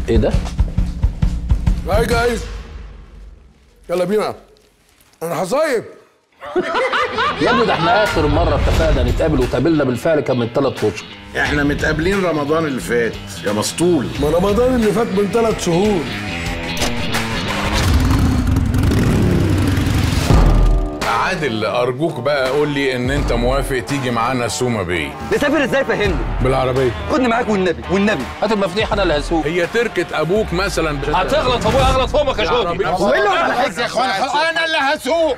ايه ده؟ هاي جايز يلا بينا انا هصيف يا ابني ده احنا اخر مره اتفقنا نتقابل وتقابلنا بالفعل كان من ثلاث اشهر احنا متقابلين رمضان اللي فات يا مسطول ما رمضان اللي فات من ثلاث شهور عادل ارجوك بقى قول لي ان انت موافق تيجي معانا سوما باي نسافر ازاي فهمني بالعربيه خدني معاك والنبي والنبي هات المفاتيح انا اللي هسوق هي تركه ابوك مثلا هتغلط ابويا اغلط فمك يا شوقي يا اخوان انا اللي هسوق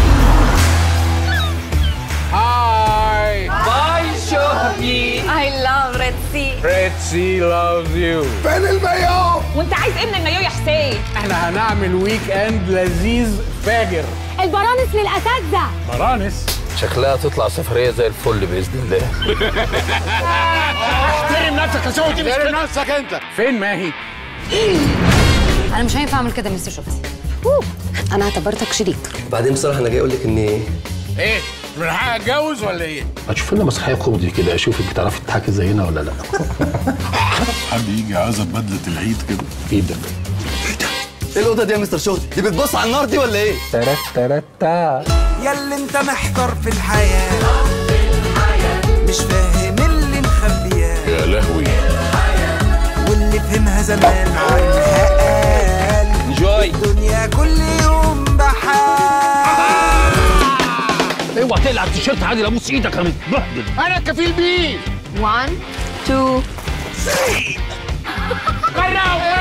هاي باي شوقي I love Red Sea ريد سي لافز يو فين المايو وانت عايز ايه من المايو يا حسين؟ احنا هنعمل ويك اند لذيذ فاجر البرانس للاساتذه فرانس شكلها تطلع سفريه زي الفل باذن الله احترم نفسك يا شوقي احترم نفسك انت فين ماهي انا مش هينفع اعمل كده مستر شوبس انا اعتبرتك شريك بعدين بصراحه انا جاي اقول لك ان ايه من حق اتجوز ولا ايه هتشوف لنا مسرحيه كوميدي كده اشوفك بتعرفي تضحكي زينا ولا لا حد يجي عايزه بدله العيد كده ايه ده؟ ايه الاوضه دي يا مستر شوقي دي بتبص على النار دي ولا ايه ترات ترات ياللي انت محتار في الحياة مش فاهم اللي مخبياه يا لهوي واللي فهمها زمان عنها قال انجوي الدنيا كل يوم بحال اوعى تقلع التيشيرت عادي ابوس ايدك انا متبهدل انا كفيل بيه 1 2 جرب